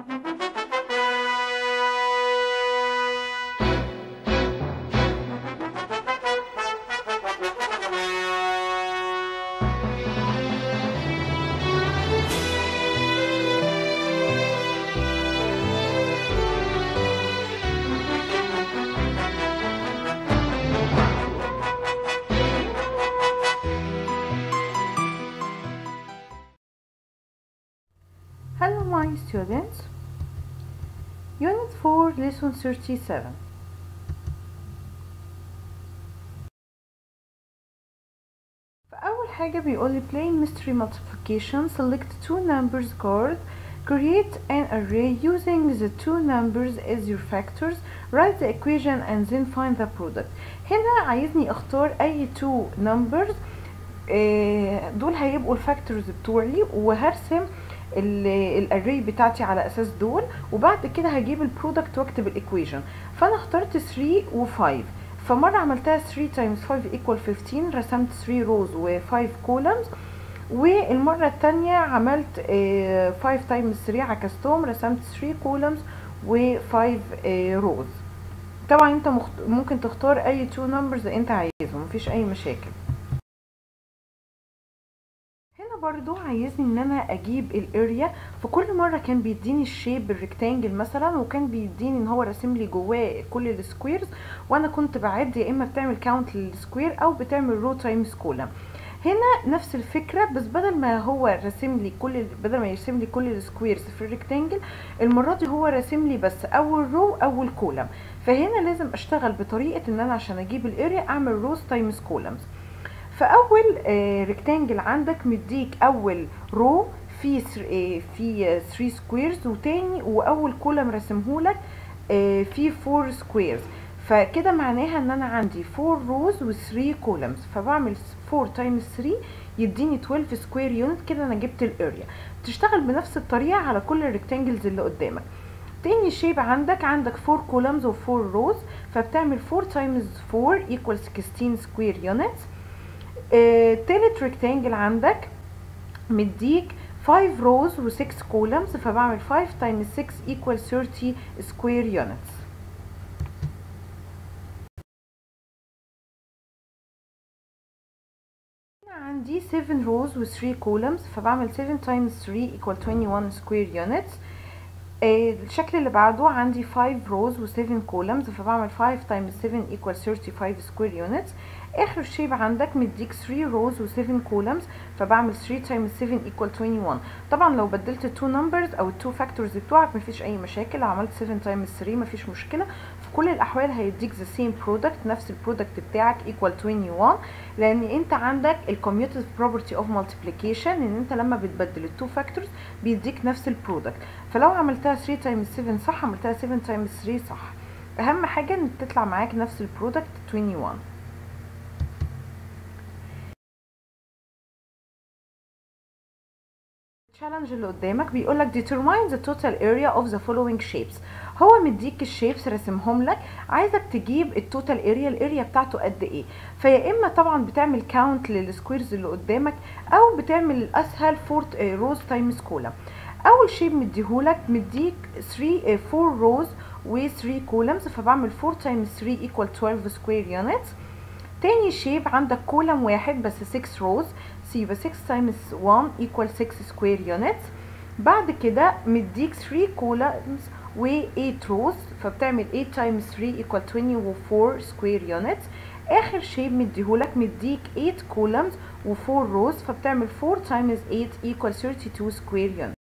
Hello my students Unit 4 Lesson 37 فأول حاجة بيقول plain mystery multiplication select two numbers card create an array using the two numbers as your factors write the equation and then find the product هنا عايزني اختار اي two numbers آه، دول هيبقوا الفاكتورز بتوعي وهرسم الاري بتاعتي على اساس دول وبعد كده هجيب البرودكت واكتب الايكويشن فانا اخترت 3 و5 فمره عملتها 3 تايمز 5 ايكوال 15 رسمت 3 روز و5 كولمز والمره الثانيه عملت 5 تايمز 3 عكستهم رسمت 3 كولمز و5 روز طبعا انت مخت... ممكن تختار اي 2 نمبرز انت عايزهم مفيش اي مشاكل برضو عايزني ان انا اجيب الاريا في كل مره كان بيديني الشيب الريكتانجل مثلا وكان بيديني ان هو راسم لي جواه كل السكويرز وانا كنت بعد يا اما بتعمل كاونت للسكوير او بتعمل رو تايمز كولم هنا نفس الفكره بس بدل ما هو راسم لي كل بدل ما يرسم لي كل السكويرز في الريكتانجل المره دي هو راسم لي بس اول رو اول كولم فهنا لازم اشتغل بطريقه ان انا عشان اجيب الاريا اعمل روز تايمز كولمز فاول ريكتانجل عندك مديك اول رو في في 3 سكويرز وتاني واول كولم رسمهولك في 4 سكويرز فكده معناها ان انا عندي 4 روز و3 كولمز فبعمل 4 تايمز 3 يديني 12 سكوير يونت كده انا جبت الاريا تشتغل بنفس الطريقه على كل الريكتانجلز اللي قدامك تاني شيب عندك عندك 4 كولمز و4 روز فبتعمل 4 تايمز 4 ايكوال 16 سكوير يونتس آه، تالت ريكتانجل عندك مديك 5 روز و 6 كولمز فبعمل 5 تايمز 6 equal 30 سكوير يونتس عندي 7 روز و 3 كولمز فبعمل 7 تايمز 3 equal 21 سكوير يونتس الشكل اللي بعده عندي 5 روز و 7 كولمز فبعمل 5 تايمز 7 equal 35 سكوير يونتس اخر شيب عندك مديك 3 روز و 7 كولمز فبعمل 3 تايمز 7 equal 21 طبعا لو بدلت ال 2 نمبرز او ال 2 فاكتورز بتوعك مفيش اي مشاكل لو عملت 7 تايمز 3 مفيش مشكله في كل الاحوال هيديك ذا سيم برودكت نفس البرودكت بتاعك equal 21 لان انت عندك الكوميوتيف بروبرتي اوف مالتيبليكيشن ان انت لما بتبدل ال 2 فاكتورز بيديك نفس البرودكت فلو عملتها 3 تايمز 7 صح عملتها 7 تايمز 3 صح اهم حاجه ان تطلع معاك نفس البرودكت 21 التشالنج اللي قدامك بيقول لك determine the total area of the following shapes هو مديك الشيبس رسمهم لك عايزك تجيب التوتال اريا الاريا بتاعته قد ايه فيا اما طبعا بتعمل كاونت للسكويرز اللي قدامك او بتعمل الاسهل فورت روز تايمز كولم اول شيب مديهولك مديك 3 4 روز و 3 كولمز فبعمل 4 تايمز 3 equal 12 سكوير يونتس تاني شيب عندك كولم واحد بس 6 روز يبقى 6 تايمز 1 equal 6 سكوير يونتس بعد كده مديك 3 كولمز و 8 روز فبتعمل 8 تايمز 3 equal 24 سكوير يونتس اخر شيب مديهولك مديك 8 كولمز و 4 روز فبتعمل 4 تايمز 8 equal 32 سكوير يونت